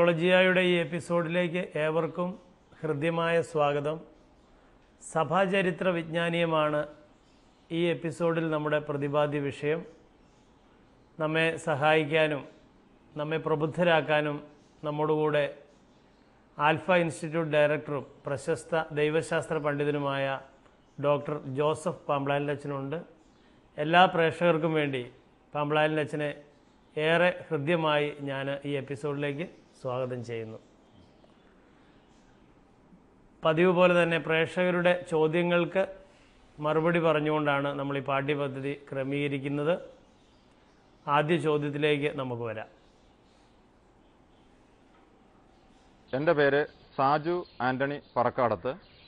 തിയോളജിയായുടെ ഈ എപ്പിസോഡിലേക്ക് ഏവർക്കും ഹൃദ്യമായ സ്വാഗതം സഭാചരിത്ര വിജ്ഞാനീയമാണ് ഈ എപ്പിസോഡിൽ നമ്മുടെ പ്രതിപാദ്യ വിഷയം നമ്മെ സഹായിക്കാനും നമ്മെ പ്രബുദ്ധരാക്കാനും നമ്മോടുകൂടെ ആൽഫ ഇൻസ്റ്റിറ്റ്യൂട്ട് ഡയറക്ടറും പ്രശസ്ത ദൈവശാസ്ത്ര പണ്ഡിതനുമായ ഡോക്ടർ ജോസഫ് പാമ്പ്ലാലിനച്ഛനുണ്ട് എല്ലാ പ്രേക്ഷകർക്കും വേണ്ടി പാമ്പ്ലാലിനച്ഛനെ ഏറെ ഹൃദ്യമായി ഞാൻ ഈ എപ്പിസോഡിലേക്ക് സ്വാഗതം ചെയ്യുന്നു പതിവ് പോലെ തന്നെ പ്രേക്ഷകരുടെ ചോദ്യങ്ങൾക്ക് മറുപടി പറഞ്ഞുകൊണ്ടാണ് നമ്മൾ ഈ പാഠ്യപദ്ധതി ക്രമീകരിക്കുന്നത് ആദ്യ ചോദ്യത്തിലേക്ക് നമുക്ക് വരാം എൻ്റെ പേര് സാജു ആന്റണി പറക്കാടത്ത്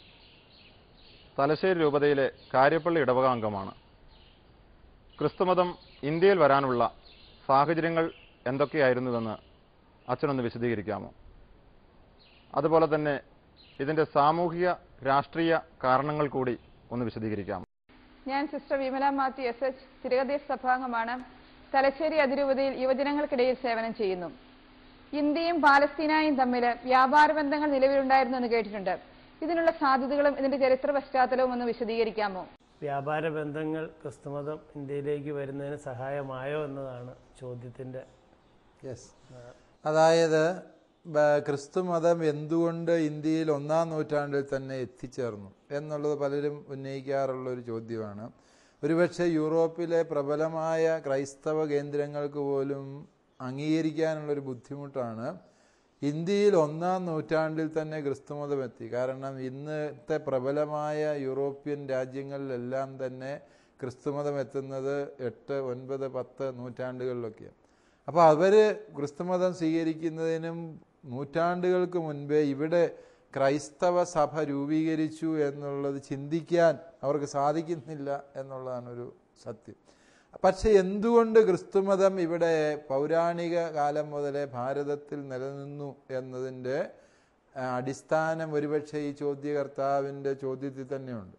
തലശ്ശേരി രൂപതയിലെ കാര്യപ്പള്ളി ഇടവക അംഗമാണ് ക്രിസ്തുമതം ഇന്ത്യയിൽ വരാനുള്ള സാഹചര്യങ്ങൾ എന്തൊക്കെയായിരുന്നുവെന്ന് അച്ഛനൊന്ന് വിശദീകരിക്കാമോ അതുപോലെ തന്നെ ഇതിൻ്റെ സാമൂഹിക രാഷ്ട്രീയ കാരണങ്ങൾ കൂടി ഒന്ന് വിശദീകരിക്കാമോ ഞാൻ sister Vimala Mathew S H തിരുകദേശ സഭാംഗമാണ് തലശ്ശേരി അതിരൂപതയിൽ യുവജനങ്ങൾക്കിടയിൽ സേവനം ചെയ്യുന്നു ഇന്ത്യയും പാലസ്തീനായും തമ്മിൽ വ്യാപാര ബന്ധങ്ങൾ നിലവിലുണ്ടായിരുന്നു എന്ന് കേട്ടിട്ടുണ്ട് ഇതിനുള്ള സാധ്യതകളും ഇതിന്റെ ചരിത്ര പശ്ചാത്തലവും ഒന്ന് വിശദീകരിക്കാമോ വ്യാപാര ബന്ധങ്ങൾ ക്രിസ്തുമതം ഇന്ത്യയിലേക്ക് വരുന്നതിന് സഹായമായോ എന്നതാണ് ചോദ്യത്തിൻ്റെ യെസ് അതായത് ബ- ക്രിസ്തുമതം എന്തുകൊണ്ട് ഇന്ത്യയിൽ ഒന്നാം നൂറ്റാണ്ടിൽ തന്നെ എത്തിച്ചേർന്നു എന്നുള്ളത് പലരും ഉന്നയിക്കാറുള്ള ഒരു ചോദ്യമാണ് ഒരുപക്ഷെ യൂറോപ്പിലെ പ്രബലമായ ക്രൈസ്തവ കേന്ദ്രങ്ങൾക്ക് പോലും അംഗീകരിക്കാനുള്ളൊരു ബുദ്ധിമുട്ടാണ് ഇന്ത്യയിൽ ഒന്നാം നൂറ്റാണ്ടിൽ തന്നെ ക്രിസ്തുമതം എത്തി കാരണം ഇന്നത്തെ പ്രബലമായ യൂറോപ്യൻ രാജ്യങ്ങളിലെല്ലാം തന്നെ ക്രിസ്തുമതം എത്തുന്നത് എട്ട് ഒൻപത് പത്ത് നൂറ്റാണ്ടുകളിലൊക്കെയാണ് അപ്പോൾ അവർ ക്രിസ്തുമതം സ്വീകരിക്കുന്നതിനും നൂറ്റാണ്ടുകൾക്ക് മുൻപേ ഇവിടെ ക്രൈസ്തവ സഭ രൂപീകരിച്ചു എന്നുള്ളത് ചിന്തിക്കാൻ അവർക്ക് സാധിക്കുന്നില്ല എന്നുള്ളതാണ് ഒരു സത്യം പക്ഷെ എന്തുകൊണ്ട് ക്രിസ്തുമതം ഇവിടെ പൗരാണിക കാലം മുതലേ ഭാരതത്തിൽ നിലനിന്നു എന്നതിൻ്റെ ആ, അടിസ്ഥാനം ഒരുപക്ഷെ ഈ ചോദ്യകർത്താവിൻ്റെ ചോദ്യത്തിൽ തന്നെയുണ്ട്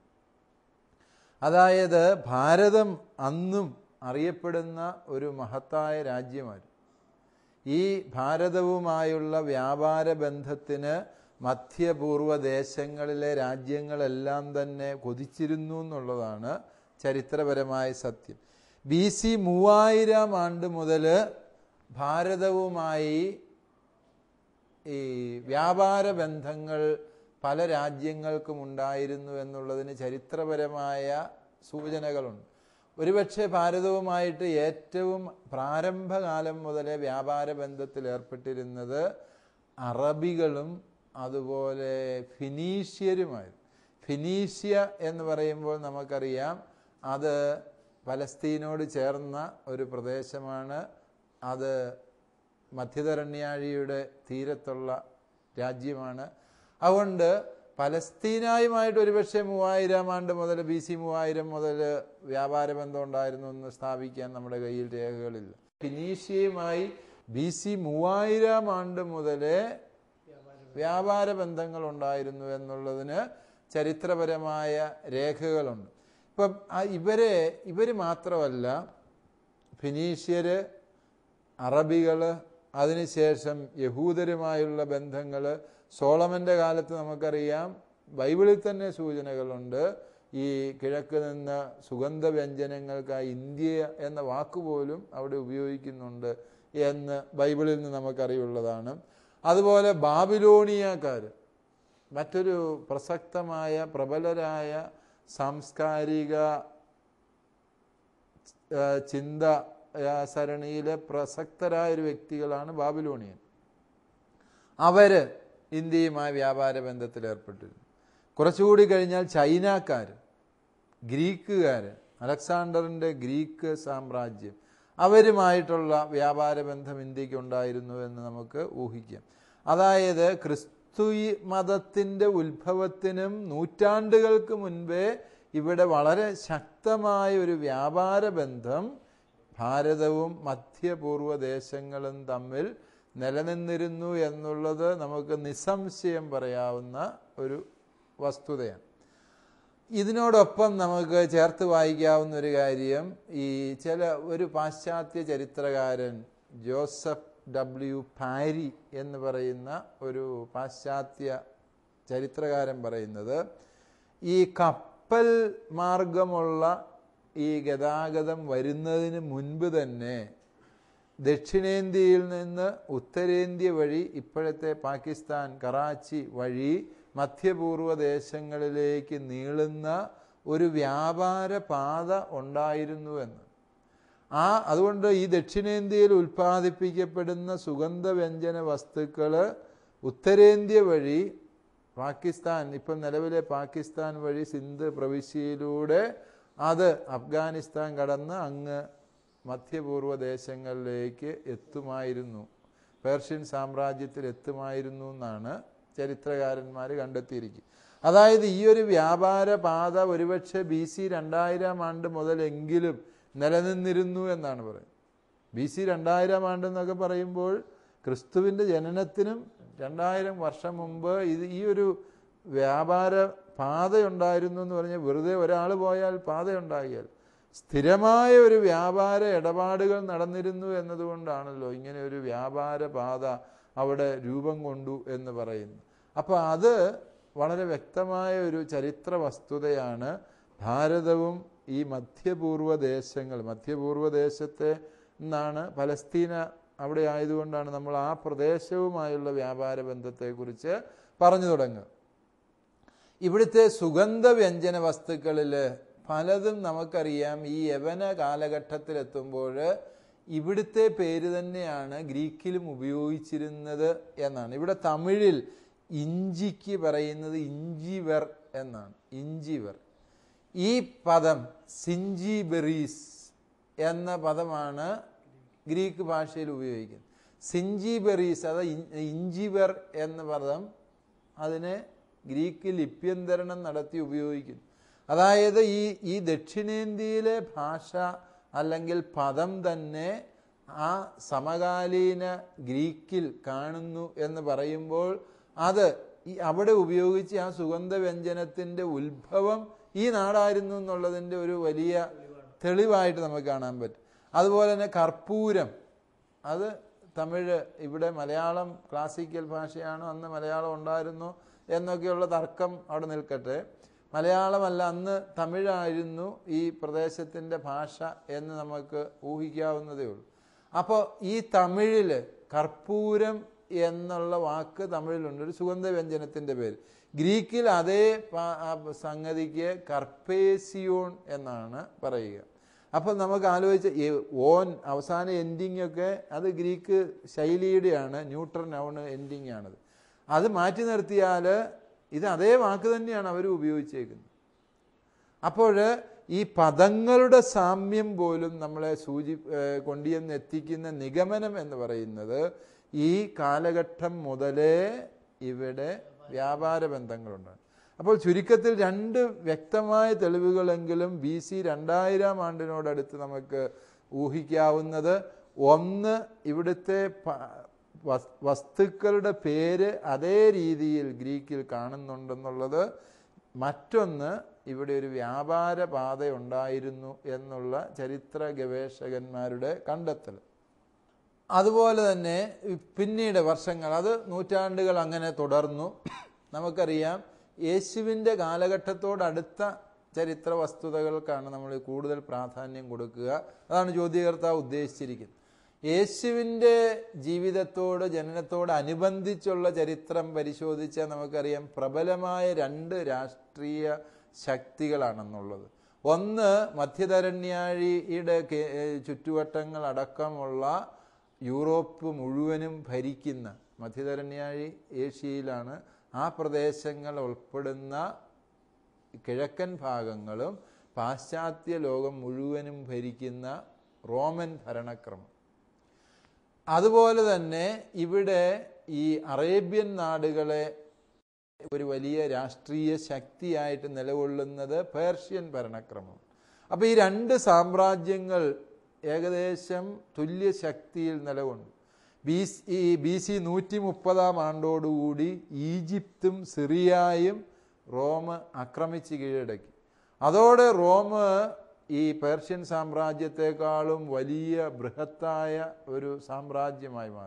അതായത് ഭാരതം അന്നും അറിയപ്പെടുന്ന ഒരു മഹത്തായ രാജ്യമായിരുന്നു ഈ ഭാരതവുമായുള്ള വ്യാപാര ബന്ധത്തിന് മധ്യപൂർവ്വ ദേശങ്ങളിലെ രാജ്യങ്ങളെല്ലാം തന്നെ കൊതിച്ചിരുന്നു എന്നുള്ളതാണ് ചരിത്രപരമായ സത്യം ബി സി മൂവായിരം ആണ്ട് മുതൽ ഭാരതവുമായി ഈ വ്യാപാര ബന്ധങ്ങൾ പല രാജ്യങ്ങൾക്കും ഉണ്ടായിരുന്നു എന്നുള്ളതിന് ചരിത്രപരമായ സൂചനകളുണ്ട് ഒരുപക്ഷെ ഭാരതവുമായിട്ട് ഏറ്റവും പ്രാരംഭകാലം മുതലേ വ്യാപാര ബന്ധത്തിൽ ഏർപ്പെട്ടിരുന്നത് അറബികളും അതുപോലെ ഫിനീഷ്യരുമായിരുന്നു ഫിനീഷ്യ എന്ന് പറയുമ്പോൾ നമുക്കറിയാം അത് പലസ്തീനോട് ചേർന്ന ഒരു പ്രദേശമാണ് അത് മധ്യധരണ്യാഴിയുടെ തീരത്തുള്ള രാജ്യമാണ് അതുകൊണ്ട് പലസ്തീനായുമായിട്ട് ഒരുപക്ഷെ മൂവായിരം ആണ്ട് മുതൽ ബി സി മൂവായിരം മുതൽ വ്യാപാര ബന്ധം ഉണ്ടായിരുന്നു എന്ന് സ്ഥാപിക്കാൻ നമ്മുടെ കയ്യിൽ രേഖകളില്ല ഫിനീഷ്യയുമായി ബി സി മൂവായിരം ആണ്ട് മുതലേ വ്യാപാര ബന്ധങ്ങൾ ഉണ്ടായിരുന്നു എന്നുള്ളതിന് ചരിത്രപരമായ രേഖകളുണ്ട് ഇപ്പം ആ ഇവരെ ഇവർ മാത്രമല്ല ഫിനീഷ്യര് അറബികൾ അതിനുശേഷം യഹൂദരുമായുള്ള ബന്ധങ്ങൾ സോളമൻ്റെ കാലത്ത് നമുക്കറിയാം ബൈബിളിൽ തന്നെ സൂചനകളുണ്ട് ഈ കിഴക്ക് നിന്ന് സുഗന്ധവ്യഞ്ജനങ്ങൾക്കായി ഇന്ത്യ എന്ന വാക്കുപോലും അവിടെ ഉപയോഗിക്കുന്നുണ്ട് എന്ന് ബൈബിളിൽ നിന്ന് നമുക്കറിയുള്ളതാണ് അതുപോലെ ബാബിലോണിയക്കാർ മറ്റൊരു പ്രസക്തമായ പ്രബലരായ സാംസ്കാരിക ആ, ചിന്ത ആ, സരണിയിലെ പ്രസക്തരായ ഒരു വ്യക്തികളാണ് ബാബിലോണിയൻ അവര് ഇന്ത്യയുമായി വ്യാപാര ബന്ധത്തിൽ ഏർപ്പെട്ടിരുന്നു കുറച്ചുകൂടി കഴിഞ്ഞാൽ ചൈനക്കാർ ഗ്രീക്കുകാർ അലക്സാണ്ടറിൻ്റെ ഗ്രീക്ക് സാമ്രാജ്യം അവരുമായിട്ടുള്ള വ്യാപാര ബന്ധം ഇന്ത്യക്ക് ഉണ്ടായിരുന്നു എന്ന് നമുക്ക് ഊഹിക്കാം അതായത് ക്രിസ്തു മതത്തിൻ്റെ ഉത്ഭവത്തിനും നൂറ്റാണ്ടുകൾക്ക് മുൻപേ ഇവിടെ വളരെ ശക്തമായ ഒരു വ്യാപാര ബന്ധം ഭാരതവും മധ്യപൂർവ്വ ദേശങ്ങളും തമ്മിൽ നിലനിന്നിരുന്നു എന്നുള്ളത് നമുക്ക് നിസ്സംശയം പറയാവുന്ന ഒരു വസ്തുതയാണ് ഇതിനോടൊപ്പം നമുക്ക് ചേർത്ത് വായിക്കാവുന്ന ഒരു കാര്യം ഈ ചില ഒരു പാശ്ചാത്യ ചരിത്രകാരൻ ജോസഫ് ഡബ്ല്യു പാരി എന്ന് പറയുന്ന ഒരു പാശ്ചാത്യ ചരിത്രകാരൻ പറയുന്നത് ഈ കപ്പൽ മാർഗമുള്ള ഈ ഗതാഗതം വരുന്നതിന് മുൻപ് തന്നെ ദക്ഷിണേന്ത്യയിൽ നിന്ന് ഉത്തരേന്ത്യ വഴി ഇപ്പോഴത്തെ പാകിസ്ഥാൻ കറാച്ചി വഴി മധ്യപൂർവ്വ ദേശങ്ങളിലേക്ക് നീളുന്ന ഒരു വ്യാപാര പാത ഉണ്ടായിരുന്നുവെന്ന് ആ അതുകൊണ്ട് ഈ ദക്ഷിണേന്ത്യയിൽ ഉൽപ്പാദിപ്പിക്കപ്പെടുന്ന സുഗന്ധവ്യഞ്ജന വസ്തുക്കൾ ഉത്തരേന്ത്യ വഴി പാകിസ്ഥാൻ ഇപ്പം നിലവിലെ പാകിസ്ഥാൻ വഴി സിന്ധ് പ്രവിശ്യയിലൂടെ അത് അഫ്ഗാനിസ്ഥാൻ കടന്ന് അങ്ങ് മധ്യപൂർവ്വ ദേശങ്ങളിലേക്ക് എത്തുമായിരുന്നു പേർഷ്യൻ സാമ്രാജ്യത്തിൽ എത്തുമായിരുന്നു എന്നാണ് ചരിത്രകാരന്മാർ കണ്ടെത്തിയിരിക്കുന്നത് അതായത് ഈ ഒരു വ്യാപാര പാത ഒരുപക്ഷെ ബി സി രണ്ടായിരം ആണ്ട് മുതലെങ്കിലും നിലനിന്നിരുന്നു എന്നാണ് പറയുന്നത് ബി സി രണ്ടായിരം ആണ്ടെന്നൊക്കെ പറയുമ്പോൾ ക്രിസ്തുവിൻ്റെ ജനനത്തിനും രണ്ടായിരം വർഷം മുമ്പ് ഇത് ഈ ഒരു വ്യാപാര പാതയുണ്ടായിരുന്നു എന്ന് പറഞ്ഞാൽ വെറുതെ ഒരാൾ പോയാൽ പാതയുണ്ടാകിയാൽ സ്ഥിരമായ ഒരു വ്യാപാര ഇടപാടുകൾ നടന്നിരുന്നു എന്നതുകൊണ്ടാണല്ലോ ഇങ്ങനെ ഒരു വ്യാപാര പാത അവിടെ രൂപം കൊണ്ടു എന്ന് പറയുന്നു അപ്പോൾ അത് വളരെ വ്യക്തമായ ഒരു ചരിത്ര വസ്തുതയാണ് ഭാരതവും ഈ മധ്യപൂർവ്വ ദേശങ്ങൾ മധ്യപൂർവ്വ ദേശത്തെ നിന്നാണ് പലസ്തീന അവിടെ ആയതുകൊണ്ടാണ് നമ്മൾ ആ പ്രദേശവുമായുള്ള വ്യാപാര ബന്ധത്തെക്കുറിച്ച് പറഞ്ഞു തുടങ്ങുക ഇവിടുത്തെ സുഗന്ധ വ്യഞ്ജന വസ്തുക്കളിൽ പലതും നമുക്കറിയാം ഈ യവന കാലഘട്ടത്തിലെത്തുമ്പോൾ ഇവിടുത്തെ പേര് തന്നെയാണ് ഗ്രീക്കിലും ഉപയോഗിച്ചിരുന്നത് എന്നാണ് ഇവിടെ തമിഴിൽ ഇഞ്ചിക്ക് പറയുന്നത് ഇഞ്ചിവെർ എന്നാണ് ഇഞ്ചിവെർ ഈ പദം സിഞ്ചിബെറീസ് എന്ന പദമാണ് ഗ്രീക്ക് ഭാഷയിൽ ഉപയോഗിക്കുന്നത് സിഞ്ചിബെറീസ് അത് ഇഞ്ചിവെർ എന്ന പദം അതിനെ ഗ്രീക്ക് ലിപ്യന്തരണം നടത്തി ഉപയോഗിക്കുന്നു അതായത് ഈ ഈ ദക്ഷിണേന്ത്യയിലെ ഭാഷ അല്ലെങ്കിൽ പദം തന്നെ ആ സമകാലീന ഗ്രീക്കിൽ കാണുന്നു എന്ന് പറയുമ്പോൾ അത് ഈ അവിടെ ഉപയോഗിച്ച് ആ സുഗന്ധ വ്യഞ്ജനത്തിൻ്റെ ഉത്ഭവം ഈ നാടായിരുന്നു എന്നുള്ളതിൻ്റെ ഒരു വലിയ തെളിവായിട്ട് നമുക്ക് കാണാൻ പറ്റും അതുപോലെ തന്നെ കർപ്പൂരം അത് തമിഴ് ഇവിടെ മലയാളം ക്ലാസിക്കൽ ഭാഷയാണോ അന്ന് മലയാളം ഉണ്ടായിരുന്നു എന്നൊക്കെയുള്ള തർക്കം അവിടെ നിൽക്കട്ടെ മലയാളമല്ല അന്ന് തമിഴായിരുന്നു ഈ പ്രദേശത്തിൻ്റെ ഭാഷ എന്ന് നമുക്ക് ഊഹിക്കാവുന്നതേ ഉള്ളൂ അപ്പോൾ ഈ തമിഴിൽ കർപ്പൂരം എന്നുള്ള വാക്ക് തമിഴിലുണ്ട് ഒരു സുഗന്ധ വ്യഞ്ജനത്തിൻ്റെ പേര് ഗ്രീക്കിൽ അതേ പ- ആ സംഗതിക്ക് കർപ്പേസിയോൺ എന്നാണ് പറയുക അപ്പോൾ നമുക്ക് ആലോചിച്ച് ഈ ഓൻ അവസാന എൻഡിങ് ഒക്കെ അത് ഗ്രീക്ക് ശൈലിയുടെയാണ് ന്യൂട്രൽ നൗൺ എൻഡിങ് ആണത് അത് മാറ്റി നിർത്തിയാൽ ഇത് അതേ വാക്ക് തന്നെയാണ് അവർ ഉപയോഗിച്ചേക്കുന്നത് അപ്പോൾ ഈ പദങ്ങളുടെ സാമ്യം പോലും നമ്മളെ സൂചി ഏഹ് കൊണ്ടുചെന്ന് എത്തിക്കുന്ന നിഗമനം എന്ന് പറയുന്നത് ഈ കാലഘട്ടം മുതലേ ഇവിടെ വ്യാപാര ബന്ധങ്ങളുണ്ടാണ് അപ്പോൾ ചുരുക്കത്തിൽ രണ്ട് വ്യക്തമായ തെളിവുകളെങ്കിലും ബി സി രണ്ടായിരം ആണ്ടിനോടടുത്ത് നമുക്ക് ഊഹിക്കാവുന്നത് ഒന്ന് ഇവിടുത്തെ പ- വസ്- വസ്തുക്കളുടെ പേര് അതേ രീതിയിൽ ഗ്രീക്കിൽ കാണുന്നുണ്ടെന്നുള്ളത് മറ്റൊന്ന് ഇവിടെ ഒരു വ്യാപാര പാത ഉണ്ടായിരുന്നു എന്നുള്ള ചരിത്ര ഗവേഷകന്മാരുടെ കണ്ടെത്തൽ അതുപോലെ തന്നെ പിന്നീട് വർഷങ്ങൾ അത് നൂറ്റാണ്ടുകൾ അങ്ങനെ തുടർന്നു നമുക്കറിയാം യേശുവിൻ്റെ കാലഘട്ടത്തോടടുത്ത ചരിത്ര വസ്തുതകൾക്കാണ് നമ്മൾ കൂടുതൽ പ്രാധാന്യം കൊടുക്കുക അതാണ് ചോദ്യകർത്താവ് ഉദ്ദേശിച്ചിരിക്കുന്നത് യേശുവിൻ്റെ ജീവിതത്തോട് ജനനത്തോട് അനുബന്ധിച്ചുള്ള ചരിത്രം പരിശോധിച്ചാൽ നമുക്കറിയാം പ്രബലമായ രണ്ട് രാഷ്ട്രീയ ശക്തികളാണെന്നുള്ളത് ഒന്ന് മധ്യധരണ്യാഴിയുടെ കേ- ഏഹ് ചുറ്റുവട്ടങ്ങൾ അടക്കമുള്ള യൂറോപ്പ് മുഴുവനും ഭരിക്കുന്ന മധ്യധരണ്യാഴി ഏഷ്യയിലാണ് ആ പ്രദേശങ്ങൾ ഉൾപ്പെടുന്ന കിഴക്കൻ ഭാഗങ്ങളും പാശ്ചാത്യ ലോകം മുഴുവനും ഭരിക്കുന്ന റോമൻ ഭരണക്രമം അതുപോലെ തന്നെ ഇവിടെ ഈ അറേബ്യൻ നാടുകളെ ഒരു വലിയ രാഷ്ട്രീയ ശക്തിയായിട്ട് നിലകൊള്ളുന്നത് പേർഷ്യൻ ഭരണക്രമം അപ്പോൾ ഈ രണ്ട് സാമ്രാജ്യങ്ങൾ ഏകദേശം തുല്യ ശക്തിയിൽ നിലകൊണ്ടു ബി ഈ ബി സി നൂറ്റി മുപ്പതാം ആണ്ടോടുകൂടി ഈജിപ്തും സിറിയയും റോം ആക്രമിച്ച് കീഴടക്കി അതോടെ റോം ഈ പേർഷ്യൻ സാമ്രാജ്യത്തെക്കാളും വലിയ ബൃഹത്തായ ഒരു സാമ്രാജ്യമായി മാറി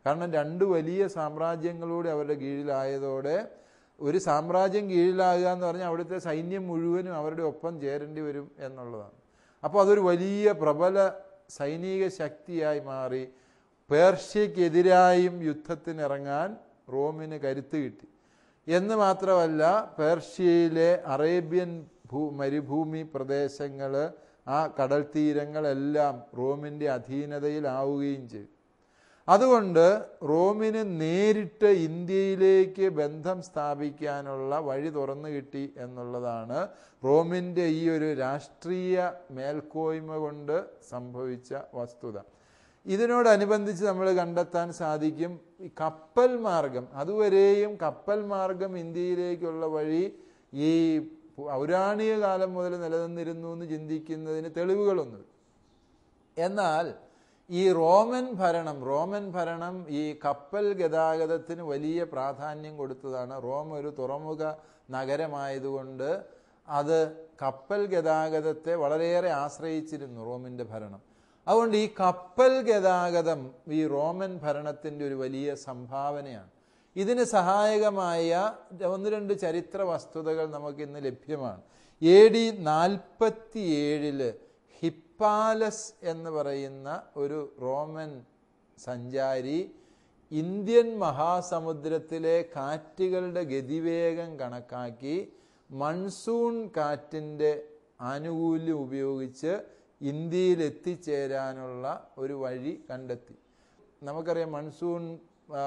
കാരണം രണ്ട് വലിയ സാമ്രാജ്യങ്ങളൂടെ അവരുടെ കീഴിലായതോടെ ഒരു സാമ്രാജ്യം കീഴിലാകുക എന്ന് പറഞ്ഞാൽ അവിടുത്തെ സൈന്യം മുഴുവനും അവരുടെ ഒപ്പം ചേരേണ്ടി വരും എന്നുള്ളതാണ് അപ്പോൾ അതൊരു വലിയ പ്രബല സൈനിക ശക്തിയായി മാറി പേർഷ്യക്കെതിരായും യുദ്ധത്തിനിറങ്ങാൻ റോമിന് കരുത്ത് കിട്ടി എന്ന് മാത്രമല്ല പേർഷ്യയിലെ അറേബ്യൻ ഭൂ മരുഭൂമി പ്രദേശങ്ങൾ ആ കടൽ തീരങ്ങളെല്ലാം റോമിൻ്റെ അധീനതയിലാവുകയും ചെയ്തു അതുകൊണ്ട് റോമിന് നേരിട്ട് ഇന്ത്യയിലേക്ക് ബന്ധം സ്ഥാപിക്കാനുള്ള വഴി തുറന്നു കിട്ടി എന്നുള്ളതാണ് റോമിൻ്റെ ഈ ഒരു രാഷ്ട്രീയ മേൽക്കോയ്മ കൊണ്ട് സംഭവിച്ച വസ്തുത ഇതിനോടനുബന്ധിച്ച് നമ്മൾ കണ്ടെത്താൻ സാധിക്കും ഈ കപ്പൽ മാർഗം അതുവരെയും കപ്പൽ മാർഗം ഇന്ത്യയിലേക്കുള്ള വഴി ഈ പൗരാണിക കാലം മുതൽ നിലനിന്നിരുന്നു എന്ന് ചിന്തിക്കുന്നതിന് തെളിവുകളൊന്നും എന്നാൽ ഈ റോമൻ ഭരണം റോമൻ ഭരണം ഈ കപ്പൽ ഗതാഗതത്തിന് വലിയ പ്രാധാന്യം കൊടുത്തതാണ് റോം ഒരു തുറമുഖ നഗരമായതുകൊണ്ട് അത് കപ്പൽ ഗതാഗതത്തെ വളരെയേറെ ആശ്രയിച്ചിരുന്നു റോമിൻ്റെ ഭരണം അതുകൊണ്ട് ഈ കപ്പൽ ഗതാഗതം ഈ റോമൻ ഭരണത്തിൻ്റെ ഒരു വലിയ സംഭാവനയാണ് ഇതിന് സഹായകമായ ഒന്ന് രണ്ട് ചരിത്ര വസ്തുതകൾ നമുക്ക് ഇന്ന് ലഭ്യമാണ് എ ഡി നാൽപ്പത്തി ഏഴില് ഹിപ്പാലസ് എന്ന് പറയുന്ന ഒരു റോമൻ സഞ്ചാരി ഇന്ത്യൻ മഹാസമുദ്രത്തിലെ കാറ്റുകളുടെ ഗതിവേഗം കണക്കാക്കി മൺസൂൺ കാറ്റിൻ്റെ ആനുകൂല്യം ഉപയോഗിച്ച് ഇന്ത്യയിൽ എത്തിച്ചേരാനുള്ള ഒരു വഴി കണ്ടെത്തി നമുക്കറിയാം മൺസൂൺ ആ,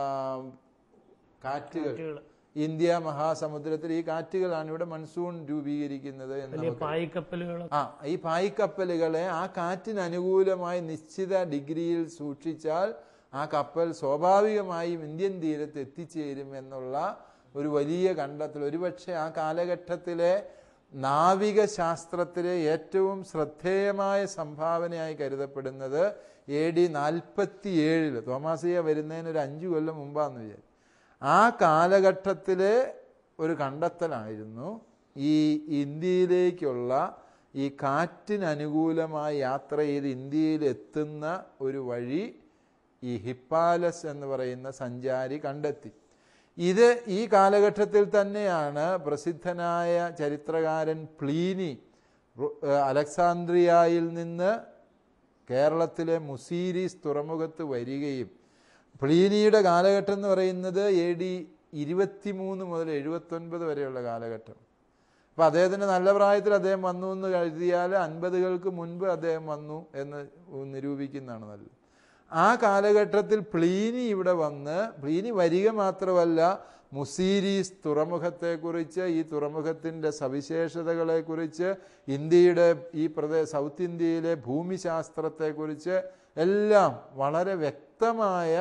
കാറ്റുകൾ കാറ്റുകള്. ഇന്ത്യ മഹാസമുദ്രത്തിൽ ഈ കാറ്റുകളാണ് ഇവിടെ മൺസൂൺ രൂപീകരിക്കുന്നത് എന്ന് വലിയ നമുക്ക് പായ്ക്കപ്പലുകൾ ആ ഈ പായ്ക്കപ്പലുകളെ ആ കാറ്റിന് അനുകൂലമായി നിശ്ചിത ഡിഗ്രിയിൽ സൂക്ഷിച്ചാൽ ആ കപ്പൽ സ്വാഭാവികമായും ഇന്ത്യൻ തീരത്ത് എത്തിച്ചേരും എന്നുള്ള ഒരു വലിയ കണ്ടെത്തൽ ഒരുപക്ഷെ ആ കാലഘട്ടത്തിലെ നാവിക ശാസ്ത്രത്തിലെ ഏറ്റവും ശ്രദ്ധേയമായ സംഭാവനയായി കരുതപ്പെടുന്നത് എ ഡി നാൽപ്പത്തി ഏഴില് തോമാസിയ വരുന്നതിന് ഒരു അഞ്ചു കൊല്ലം മുമ്പാന്ന് വിചാരിച്ചു ആ കാലഘട്ടത്തിലെ ഒരു കണ്ടെത്തലായിരുന്നു ഈ ഇന്ത്യയിലേക്കുള്ള ഈ കാറ്റിന് അനുകൂലമായി യാത്ര ചെയ്ത് ഇന്ത്യയിൽ എത്തുന്ന ഒരു വഴി ഈ ഹിപ്പാലസ് എന്ന് പറയുന്ന സഞ്ചാരി കണ്ടെത്തി ഇത് ഈ കാലഘട്ടത്തിൽ തന്നെയാണ് പ്രസിദ്ധനായ ചരിത്രകാരൻ പ്ലീനി റു- ഏഹ് അലക്സാന്ദ്രിയയിൽ നിന്ന് കേരളത്തിലെ മുസീരീസ് തുറമുഖത്ത് വരികയും പ്ലീനിയുടെ കാലഘട്ടം എന്ന് പറയുന്നത് എ ഡി ഇരുപത്തിമൂന്ന് മുതൽ എഴുപത്തൊൻപത് വരെയുള്ള കാലഘട്ടം അപ്പം അദ്ദേഹത്തിൻ്റെ നല്ല പ്രായത്തിൽ അദ്ദേഹം വന്നു എന്ന് കരുതിയാൽ അൻപതുകൾക്ക് മുൻപ് അദ്ദേഹം വന്നു എന്ന് നിരൂപിക്കുന്നതാണ് നല്ലത് ആ കാലഘട്ടത്തിൽ പ്ലീനി ഇവിടെ വന്ന് പ്ലീനി വരിക മാത്രമല്ല മുസീരീസ് തുറമുഖത്തെക്കുറിച്ച് ഈ തുറമുഖത്തിൻ്റെ സവിശേഷതകളെക്കുറിച്ച് ഇന്ത്യയുടെ ഈ പ്രദേശ സൗത്ത് ഇന്ത്യയിലെ ഭൂമിശാസ്ത്രത്തെക്കുറിച്ച് എല്ലാം വളരെ വ്യക്തമായ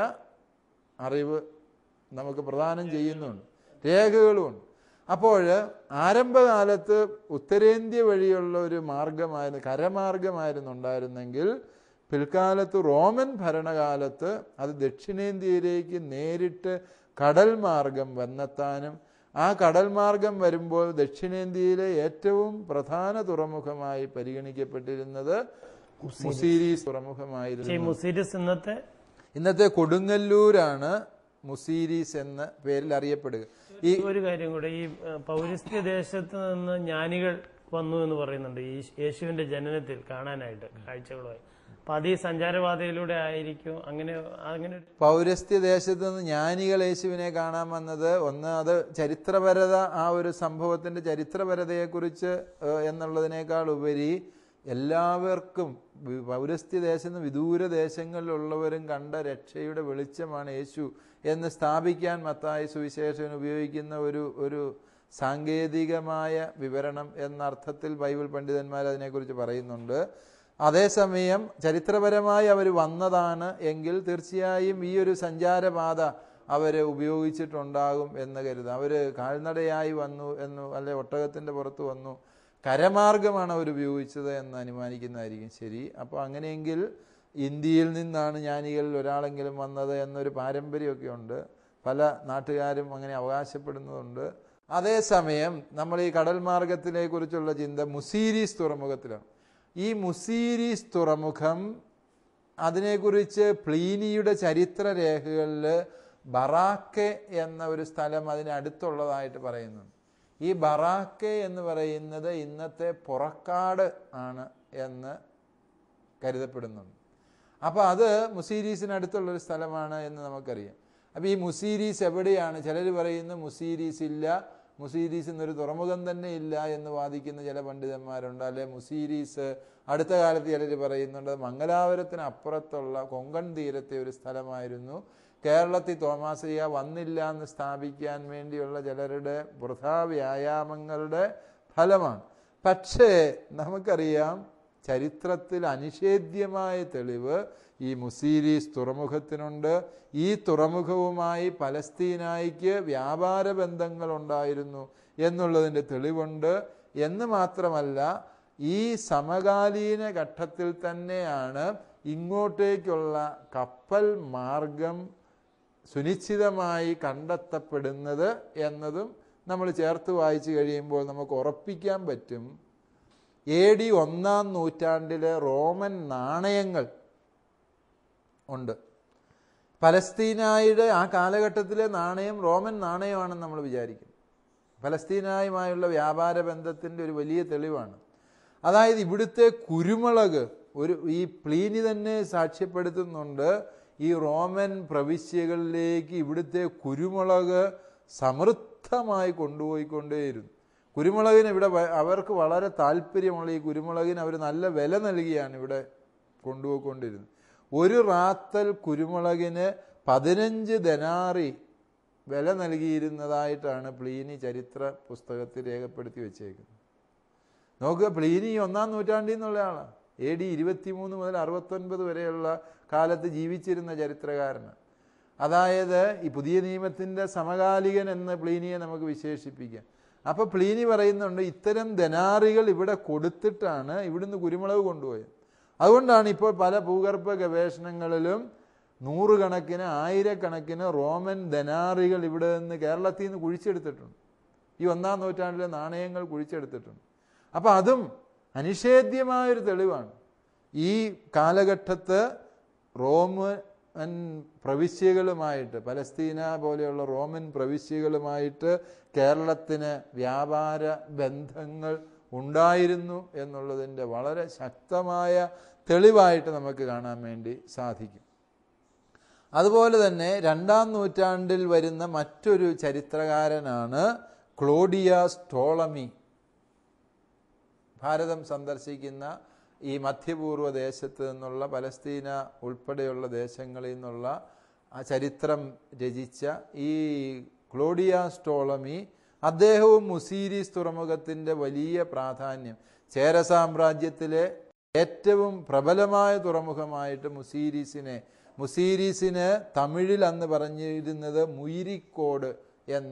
അറിവ് നമുക്ക് പ്രദാനം ചെയ്യുന്നുണ്ട് രേഖകളുമുണ്ട് അപ്പോൾ ആരംഭകാലത്ത് ഉത്തരേന്ത്യ വഴിയുള്ള ഒരു മാർഗമായിരുന്നു കരമാർഗമായിരുന്നു ഉണ്ടായിരുന്നെങ്കിൽ പിൽക്കാലത്ത് റോമൻ ഭരണകാലത്ത് അത് ദക്ഷിണേന്ത്യയിലേക്ക് നേരിട്ട് കടൽ മാർഗം വന്നെത്താനും ആ കടൽ മാർഗം വരുമ്പോൾ ദക്ഷിണേന്ത്യയിലെ ഏറ്റവും പ്രധാന തുറമുഖമായി പരിഗണിക്കപ്പെട്ടിരുന്നത് മുസീരീസ് തുറമുഖമായിരുന്നു ഈ മുസീരിസ് ഇന്നത്തെ ഇന്നത്തെ കൊടുങ്ങല്ലൂരാണ് മുസീരീസ് എന്ന പേരിൽ അറിയപ്പെടുക ഈ ഒരു കാര്യം കൂടെ ഈ ഏഹ്, പൗരസ്ത്യ ദേശത്ത് നിന്ന് ജ്ഞാനികൾ വന്നു എന്ന് പറയുന്നുണ്ട് ഈ യേശുവിന്റെ ജനനത്തിൽ കാണാനായിട്ട് കാഴ്ചകളുമായി അപ്പൊ അത് ഈ സഞ്ചാരപാതയിലൂടെ ആയിരിക്കും അങ്ങനെ അങ്ങനെ ഒരു- പൗരസ്ത്യ ദേശത്ത് നിന്ന് ജ്ഞാനികൾ യേശുവിനെ കാണാൻ വന്നത് ഒന്ന് അത് ചരിത്രപരത ആ ഒരു സംഭവത്തിന്റെ ചരിത്രപരതയെക്കുറിച്ച് ഏഹ്, എന്നുള്ളതിനേക്കാൾ ഉപരി എല്ലാവർക്കും വി- പൗരസ്ത്യ ദേശത്ത് നിന്ന് വിദൂര ദേശങ്ങളിലുള്ളവരും കണ്ട രക്ഷയുടെ വെളിച്ചമാണ് യേശു എന്ന് സ്ഥാപിക്കാൻ മത്തായി സുവിശേഷൻ ഉപയോഗിക്കുന്ന ഒരു ഒരു സാങ്കേതികമായ വിവരണം എന്ന അർത്ഥത്തിൽ ബൈബിൾ പണ്ഡിതന്മാർ അതിനെക്കുറിച്ച് പറയുന്നുണ്ട് അതേസമയം ചരിത്രപരമായി അവർ വന്നതാണ് എങ്കിൽ തീർച്ചയായും ഈ ഒരു സഞ്ചാരപാത അവർ ഉപയോഗിച്ചിട്ടുണ്ടാകും എന്ന് കരുതാം അവർ കാൽനടയായി വന്നു എന്ന് അല്ലെ ഒട്ടകത്തിൻ്റെ പുറത്ത് വന്നു കരമാർഗമാണ് അവർ ഉപയോഗിച്ചത് എന്ന് അനുമാനിക്കുന്നതായിരിക്കും ശരി അപ്പോൾ അങ്ങനെയെങ്കിൽ ഇന്ത്യയിൽ നിന്നാണ് ജ്ഞാനികളിൽ ഒരാളെങ്കിലും വന്നത് എന്നൊരു പാരമ്പര്യമൊക്കെ ഉണ്ട് പല നാട്ടുകാരും അങ്ങനെ അവകാശപ്പെടുന്നതുണ്ട് അതേസമയം നമ്മൾ ഈ കടൽ മാർഗത്തിനെ കുറിച്ചുള്ള ചിന്ത മുസീരീസ് തുറമുഖത്തിലാണ് ഈ മുസീരീസ് തുറമുഖം അതിനെക്കുറിച്ച് പ്ലീനിയുടെ ചരിത്ര രേഖകളിൽ ബറാക്കെ എന്ന ഒരു സ്ഥലം അതിനടുത്തുള്ളതായിട്ട് പറയുന്നുണ്ട് ഈ ബറാക്കെ എന്ന് പറയുന്നത് ഇന്നത്തെ പുറക്കാട് ആണ് എന്ന് കരുതപ്പെടുന്നുണ്ട് അപ്പോൾ അത് മുസീരീസിനടുത്തുള്ളൊരു സ്ഥലമാണ് എന്ന് നമുക്കറിയാം അപ്പോൾ ഈ മുസീരീസ് എവിടെയാണ് ചിലർ പറയുന്നു മുസീരീസ് ഇല്ല മുസീരീസ് എന്നൊരു തുറമുഖം തന്നെ ഇല്ല എന്ന് വാദിക്കുന്ന ചില പണ്ഡിതന്മാരുണ്ട് അല്ലെ മുസീരീസ് അടുത്ത കാലത്ത് ചിലർ പറയുന്നുണ്ട് മംഗലാപുരത്തിന് അപ്പുറത്തുള്ള കൊങ്കൺ തീരത്തെ ഒരു സ്ഥലമായിരുന്നു കേരളത്തിൽ തോമാസിയ വന്നില്ല എന്ന് സ്ഥാപിക്കാൻ വേണ്ടിയുള്ള ചിലരുടെ വൃഥാ വ്യായാമങ്ങളുടെ ഫലമാണ് പക്ഷേ നമുക്കറിയാം ചരിത്രത്തിൽ അനിഷേധ്യമായ തെളിവ് ഈ മുസീരീസ് തുറമുഖത്തിനുണ്ട് ഈ തുറമുഖവുമായി പലസ്തീനായിക്ക് വ്യാപാര ബന്ധങ്ങൾ ഉണ്ടായിരുന്നു എന്നുള്ളതിൻ്റെ തെളിവുണ്ട് എന്ന് മാത്രമല്ല ഈ സമകാലീന ഘട്ടത്തിൽ തന്നെയാണ് ഇങ്ങോട്ടേക്കുള്ള കപ്പൽ മാർഗം സുനിശ്ചിതമായി കണ്ടെത്തപ്പെടുന്നത് എന്നതും നമ്മൾ ചേർത്ത് വായിച്ചു കഴിയുമ്പോൾ നമുക്ക് ഉറപ്പിക്കാൻ പറ്റും എ ഡി ഒന്നാം നൂറ്റാണ്ടിലെ റോമൻ നാണയങ്ങൾ ഉണ്ട് പലസ്തീനായുടെ ആ കാലഘട്ടത്തിലെ നാണയം റോമൻ നാണയമാണെന്ന് നമ്മൾ വിചാരിക്കും പലസ്തീനായുമായുള്ള വ്യാപാര ബന്ധത്തിൻ്റെ ഒരു വലിയ തെളിവാണ് അതായത് ഇവിടുത്തെ കുരുമുളക് ഒരു ഈ പ്ലീനി തന്നെ സാക്ഷ്യപ്പെടുത്തുന്നുണ്ട് ഈ റോമൻ പ്രവിശ്യകളിലേക്ക് ഇവിടുത്തെ കുരുമുളക് സമൃദ്ധമായി കൊണ്ടുപോയിക്കൊണ്ടേയിരുന്നു കുരുമുളകിന് ഇവിടെ വ- അവർക്ക് വളരെ താല്പര്യമുള്ള ഈ കുരുമുളകിന് അവർ നല്ല വില നൽകിയാണ് ഇവിടെ കൊണ്ടുപോയിക്കൊണ്ടിരുന്നത് ഒരു റാത്തൽ കുരുമുളകിന് പതിനഞ്ച് ദനാറി വില നൽകിയിരുന്നതായിട്ടാണ് പ്ലീനി ചരിത്ര പുസ്തകത്തിൽ രേഖപ്പെടുത്തി വെച്ചേക്കുന്നത് നോക്കുക പ്ലീനി ഒന്നാം നൂറ്റാണ്ടിൽ നിന്നുള്ള ആളാണ് എ ഡി ഇരുപത്തിമൂന്ന് മുതൽ അറുപത്തൊൻപത് വരെയുള്ള കാലത്ത് ജീവിച്ചിരുന്ന ചരിത്രകാരന് അതായത് ഈ പുതിയ നിയമത്തിൻ്റെ സമകാലികൻ എന്ന് പ്ലീനിയെ നമുക്ക് വിശേഷിപ്പിക്കാം അപ്പോൾ പ്ലീനി പറയുന്നുണ്ട് ഇത്തരം ധനാറികൾ ഇവിടെ കൊടുത്തിട്ടാണ് ഇവിടുന്ന് കുരുമുളക് കൊണ്ടുപോയത് അതുകൊണ്ടാണ് ഇപ്പോൾ പല ഭൂഗർഭ ഗവേഷണങ്ങളിലും നൂറുകണക്കിന് ആയിരക്കണക്കിന് റോമൻ ധനാറികൾ ഇവിടെ നിന്ന് കേരളത്തിൽ നിന്ന് കുഴിച്ചെടുത്തിട്ടുണ്ട് ഈ ഒന്നാം നൂറ്റാണ്ടിലെ നാണയങ്ങൾ കുഴിച്ചെടുത്തിട്ടുണ്ട് അപ്പം അതും അനിഷേധ്യമായൊരു തെളിവാണ് ഈ കാലഘട്ടത്ത് റോമൻ പ്രവിശ്യകളുമായിട്ട് പലസ്തീന പോലെയുള്ള റോമൻ പ്രവിശ്യകളുമായിട്ട് കേരളത്തിന് വ്യാപാര ബന്ധങ്ങൾ ഉണ്ടായിരുന്നു എന്നുള്ളതിൻ്റെ വളരെ ശക്തമായ തെളിവായിട്ട് നമുക്ക് കാണാൻ വേണ്ടി സാധിക്കും അതുപോലെ തന്നെ രണ്ടാം നൂറ്റാണ്ടിൽ വരുന്ന മറ്റൊരു ചരിത്രകാരനാണ് ക്ലോഡിയാസ് ടോളമി ഭാരതം സന്ദർശിക്കുന്ന ഈ മധ്യപൂർവ്വ ദേശത്ത് നിന്നുള്ള പലസ്തീന ഉൾപ്പെടെയുള്ള ദേശങ്ങളിൽ നിന്നുള്ള ആ ചരിത്രം രചിച്ച ഈ ക്ലോഡിയാസ് ടോളമി അദ്ദേഹവും മുസീരീസ് തുറമുഖത്തിൻ്റെ വലിയ പ്രാധാന്യം ചേര സാമ്രാജ്യത്തിലെ ഏറ്റവും പ്രബലമായ തുറമുഖമായിട്ട് മുസീരീസിനെ മുസീരീസിന് തമിഴിൽ അന്ന് പറഞ്ഞിരുന്നത് മുയിരിക്കോട് എന്ന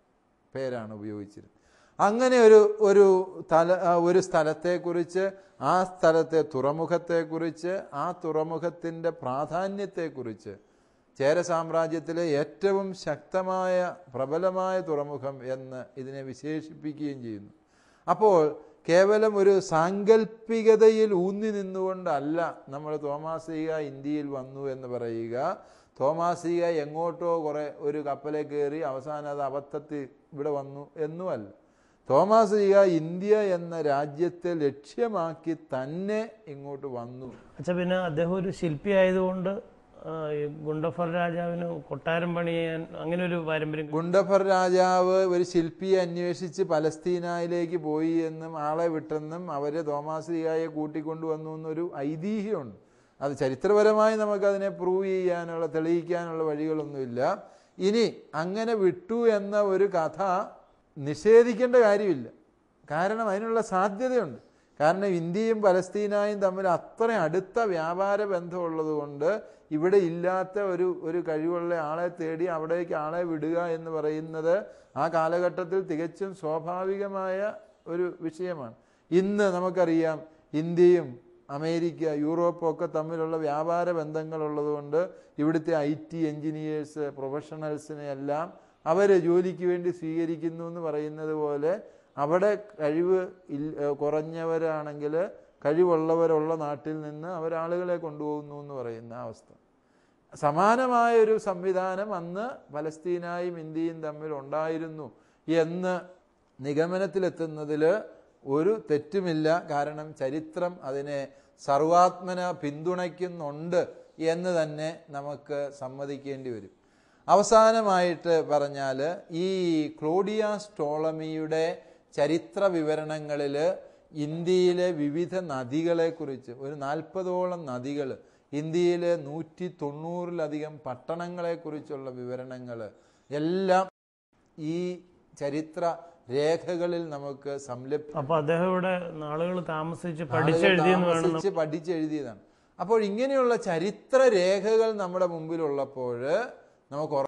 പേരാണ് ഉപയോഗിച്ചിരുന്നത് അങ്ങനെ ഒരു ഒരു തല ആ, ഒരു സ്ഥലത്തെക്കുറിച്ച് ആ സ്ഥലത്തെ തുറമുഖത്തെക്കുറിച്ച് ആ തുറമുഖത്തിൻ്റെ പ്രാധാന്യത്തെക്കുറിച്ച് ചേര സാമ്രാജ്യത്തിലെ ഏറ്റവും ശക്തമായ പ്രബലമായ തുറമുഖം എന്ന് ഇതിനെ വിശേഷിപ്പിക്കുകയും ചെയ്യുന്നു അപ്പോൾ കേവലം ഒരു സാങ്കല്പികതയിൽ ഊന്നി നിന്നുകൊണ്ടല്ല നമ്മൾ തോമാസിക ഇന്ത്യയിൽ വന്നു എന്ന് പറയുക തോമാസിക എങ്ങോട്ടോ കുറെ ഒരു കപ്പലെ കയറി അവസാനം അത് അബദ്ധത്തിൽ ഇവിടെ വന്നു എന്നുമല്ല തോമാസിക ഇന്ത്യ എന്ന രാജ്യത്തെ ലക്ഷ്യമാക്കി തന്നെ ഇങ്ങോട്ട് വന്നു അച്ഛാ പിന്നെ അദ്ദേഹം ഒരു ശില്പി ആയതുകൊണ്ട് ആ, ഈ ഗുണ്ടഫർ രാജാവിന് കൊട്ടാരം പണിയാൻ അങ്ങനെ ഒരു പാരമ്പര്യം ഗുണ്ടഫർ രാജാവ് ഒരു ശില്പിയെ അന്വേഷിച്ച് പലസ്തീനയിലേക്ക് പോയി എന്നും ആളെ വിട്ടെന്നും അവരെ തോമാസിയായെ കൂട്ടിക്കൊണ്ടുവന്നു എന്നൊരു ഐതിഹ്യമുണ്ട് അത് ചരിത്രപരമായി നമുക്കതിനെ പ്രൂവ് ചെയ്യാനുള്ള തെളിയിക്കാനുള്ള വഴികളൊന്നുമില്ല ഇനി അങ്ങനെ വിട്ടു എന്ന ഒരു കഥ നിഷേധിക്കേണ്ട കാര്യമില്ല കാരണം അതിനുള്ള സാധ്യതയുണ്ട് കാരണം ഇന്ത്യയും പലസ്തീനായും തമ്മിൽ അത്ര അടുത്ത വ്യാപാര ബന്ധമുള്ളത് കൊണ്ട് ഇവിടെ ഇല്ലാത്ത ഒരു ഒരു കഴിവുള്ള ആളെ തേടി അവിടേക്ക് ആളെ വിടുക എന്ന് പറയുന്നത് ആ കാലഘട്ടത്തിൽ തികച്ചും സ്വാഭാവികമായ ഒരു വിഷയമാണ് ഇന്ന് നമുക്കറിയാം ഇന്ത്യയും അമേരിക്ക യൂറോപ്പും ഒക്കെ തമ്മിലുള്ള വ്യാപാര ബന്ധങ്ങളുള്ളതുകൊണ്ട് ഇവിടുത്തെ ഐ ടി എൻജിനീയേഴ്സ് പ്രൊഫഷണൽസിനെ എല്ലാം അവരെ ജോലിക്ക് വേണ്ടി സ്വീകരിക്കുന്നു എന്ന് പറയുന്നത് പോലെ അവിടെ കഴിവ് ഇൽ- ഏഹ് കുറഞ്ഞവരാണെങ്കിൽ കഴിവുള്ളവരുള്ള നാട്ടിൽ നിന്ന് അവരാളുകളെ കൊണ്ടുപോകുന്നു എന്ന് പറയുന്ന അവസ്ഥ സമാനമായൊരു സംവിധാനം അന്ന് പലസ്തീനായും ഇന്ത്യയും തമ്മിൽ ഉണ്ടായിരുന്നു എന്ന് നിഗമനത്തിലെത്തുന്നതിൽ ഒരു തെറ്റുമില്ല കാരണം ചരിത്രം അതിനെ സർവാത്മന പിന്തുണയ്ക്കുന്നുണ്ട് എന്ന് തന്നെ നമുക്ക് സമ്മതിക്കേണ്ടി വരും അവസാനമായിട്ട് പറഞ്ഞാൽ ഈ ക്ലോഡിയ സ്റ്റോളമിയുടെ ചരിത്ര വിവരണങ്ങളിൽ ഇന്ത്യയിലെ വിവിധ നദികളെക്കുറിച്ച് ഒരു നാൽപ്പതോളം നദികൾ ഇന്ത്യയിലെ നൂറ്റി തൊണ്ണൂറിലധികം പട്ടണങ്ങളെക്കുറിച്ചുള്ള വിവരണങ്ങൾ എല്ലാം ഈ ചരിത്ര രേഖകളിൽ നമുക്ക് സംലഭ്യം അപ്പൊ അദ്ദേഹം ഇവിടെ നാളുകൾ താമസിച്ച് പഠിച്ചെഴുതിയെന്ന് വേണം താമസിച്ച് പഠിച്ചെഴുതിയതാണ് അപ്പോൾ ഇങ്ങനെയുള്ള ചരിത്ര രേഖകൾ നമ്മുടെ മുമ്പിലുള്ളപ്പോൾ നമുക്ക്